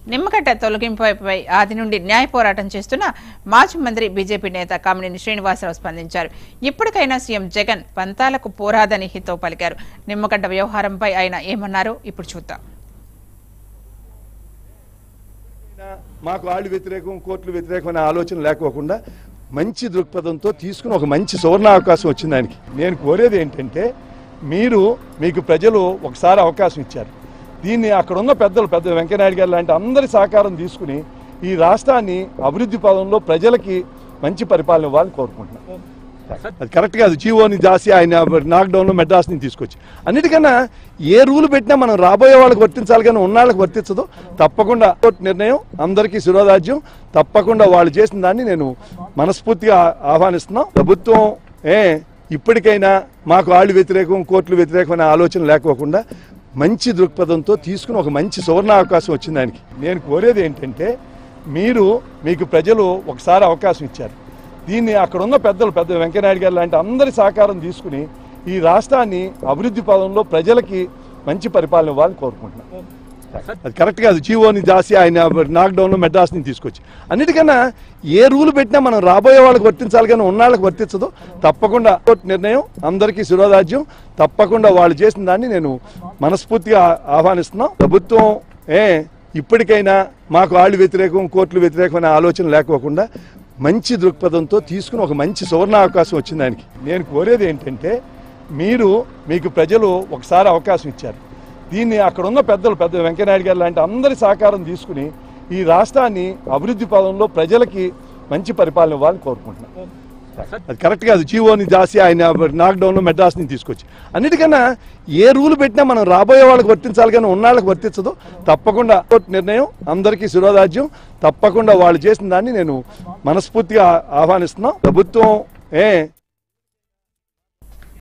నిమ్మగడ్డ తొలగింపుపై ఆది నుండి న్యాయ పోరాటం చేస్తున్న మాజీ మంత్రి బీజేపీ నేత కామినేని శ్రీనివాసరావు స్పందించారు ఇప్పటికైనా సీఎం జగన్ పంతాలకు పోరాదని హితవు పలికారు నిమ్మగడ్డ వ్యవహారంపై ఆయన ఏమన్నారో ఇప్పుడు చూద్దాం మాకు వాళ్ళు వ్యతిరేకం కోర్టులు వ్యతిరేకం అనే ఆలోచన లేకోకుండా మంచి దృక్పథంతో తీసుకుని ఒక మంచి సువర్ణ అవకాశం వచ్చింది ఆయనకి నేను కోరేది ఏంటంటే మీరు మీకు ప్రజలు ఒకసారి అవకాశం ఇచ్చారు దీన్ని అక్కడ ఉన్న పెద్దలు పెద్ద వెంకయ్యనాయుడు గారు లాంటి అందరి సహకారం తీసుకుని ఈ రాష్ట్రాన్ని అభివృద్ధి పదంలో ప్రజలకి మంచి పరిపాలన ఇవ్వాలని కోరుకుంటున్నాను అది కరెక్ట్ కాదు జీవోని దాసి ఆయన నాక్డౌన్లో మెడ్రాస్ని తీసుకొచ్చి అన్నిటికన్నా ఏ రూల్ పెట్టినా మనం రాబోయే వాళ్ళకి వర్తించాలి కానీ ఉన్న వాళ్ళకి వర్తించదు తప్పకుండా కోర్టు నిర్ణయం అందరికీ శిరోరాజ్యం తప్పకుండా వాళ్ళు చేసిన దాన్ని నేను మనస్ఫూర్తిగా ఆహ్వానిస్తున్నాం ప్రభుత్వం ఏ ఇప్పటికైనా మాకు వాళ్ళు వ్యతిరేకం కోర్టులు వ్యతిరేకం అనే ఆలోచన లేకోకుండా మంచి దృక్పథంతో తీసుకుని ఒక మంచి సువర్ణ అవకాశం వచ్చింది ఆయనకి నేను కోరేది ఏంటంటే మీరు మీకు ప్రజలు ఒకసారి అవకాశం ఇచ్చారు దీన్ని అక్కడ ఉన్న పెద్దలు పెద్ద వెంకయ్యనాయుడు గారు లాంటి అందరి సహకారం తీసుకుని ఈ రాష్ట్రాన్ని అభివృద్ధి పదంలో ప్రజలకి మంచి పరిపాలన ఇవ్వాలని కోరుకుంటున్నాను అది కరెక్ట్ కాదు జీవోని దాసి ఆయన నాక్డౌన్లో మెడ్రాస్ని తీసుకొచ్చి అన్నిటికన్నా ఏ రూల్ పెట్టినా మనం రాబోయే వాళ్ళకి వర్తించాలి కానీ ఉన్న వాళ్ళకి వర్తించదు తప్పకుండా కోర్టు నిర్ణయం అందరికీ శిరోరాజ్యం తప్పకుండా వాళ్ళు చేసిన దాన్ని నేను మనస్ఫూర్తిగా ఆహ్వానిస్తున్నాం ప్రభుత్వం ఏ ఇప్పటికైనా మాకు వాళ్ళు వ్యతిరేకం కోర్టులు వ్యతిరేకం అనే ఆలోచన లేకోకుండా మంచి దృక్పథంతో తీసుకుని ఒక మంచి సువర్ణ అవకాశం వచ్చింది ఆయనకి నేను కోరేది ఏంటంటే మీరు మీకు ప్రజలు ఒకసారి అవకాశం ఇచ్చారు దీన్ని అక్కడ ఉన్న పెద్దలు పెద్ద వెంకయ్యనాయుడు గారు లాంటి అందరి సహకారం తీసుకుని ఈ రాష్ట్రాన్ని అభివృద్ధి పదంలో ప్రజలకి మంచి పరిపాలన ఇవ్వాలని కోరుకుంటున్నాను అది కరెక్ట్ కాదు జీవోని దాసి ఆయన నాక్డౌన్లో మెడ్రాస్ని తీసుకొచ్చి అన్నిటికన్నా ఏ రూల్ పెట్టినా మనం రాబోయే వాళ్ళకి వర్తించాలి కానీ ఉన్న వాళ్ళకి వర్తించదు తప్పకుండా కోర్టు నిర్ణయం అందరికీ శిరోరాజ్యం తప్పకుండా వాళ్ళు చేసిన దాన్ని నేను మనస్ఫూర్తిగా ఆహ్వానిస్తున్నాం ప్రభుత్వం ఏ